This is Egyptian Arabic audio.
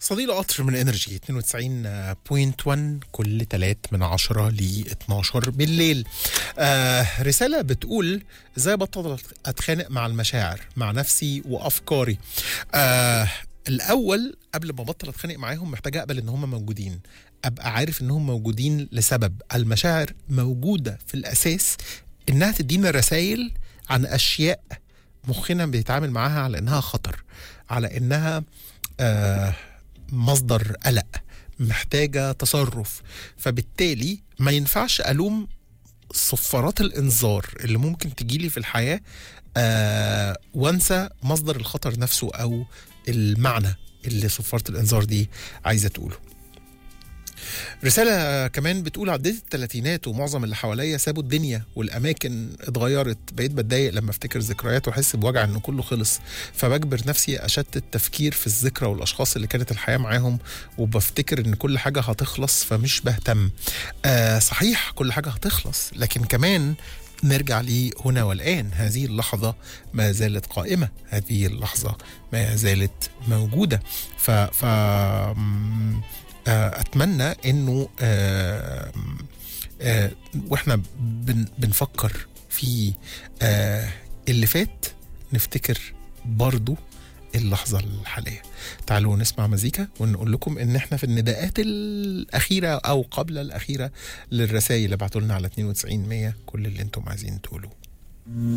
صديق قطر من انرجي 92.1 كل تلات من عشرة ل 12 بالليل آه رسالة بتقول ازاي بطل اتخانق مع المشاعر مع نفسي وافكاري آه الاول قبل ما ابطل اتخانق معاهم محتاج اقبل ان هم موجودين ابقى عارف انهم موجودين لسبب المشاعر موجودة في الاساس انها تدينا رسائل عن اشياء مخنا بيتعامل معاها على انها خطر على انها آه مصدر قلق محتاجة تصرف فبالتالي ما ينفعش ألوم صفارات الإنذار اللي ممكن تجيلي في الحياة آه وانسى مصدر الخطر نفسه أو المعنى اللي صفارة الإنذار دي عايزة تقوله رسالة كمان بتقول عديت الثلاثينات ومعظم اللي حواليا سابوا الدنيا والأماكن اتغيرت بقيت بتضايق لما افتكر ذكريات واحس بوجع إن كله خلص فبجبر نفسي أشتت التفكير في الذكرى والأشخاص اللي كانت الحياة معاهم وبفتكر إن كل حاجة هتخلص فمش بهتم آه صحيح كل حاجة هتخلص لكن كمان نرجع لهنا والآن هذه اللحظة ما زالت قائمة هذه اللحظة ما زالت موجودة ف, ف... اتمنى انه آه آه واحنا بن بنفكر في آه اللي فات نفتكر برضو اللحظة الحالية تعالوا نسمع مزيكا ونقول لكم ان احنا في النداءات الاخيرة او قبل الاخيرة للرسائل اللي بعتوا لنا على 92 100 كل اللي انتم عايزين تقولوه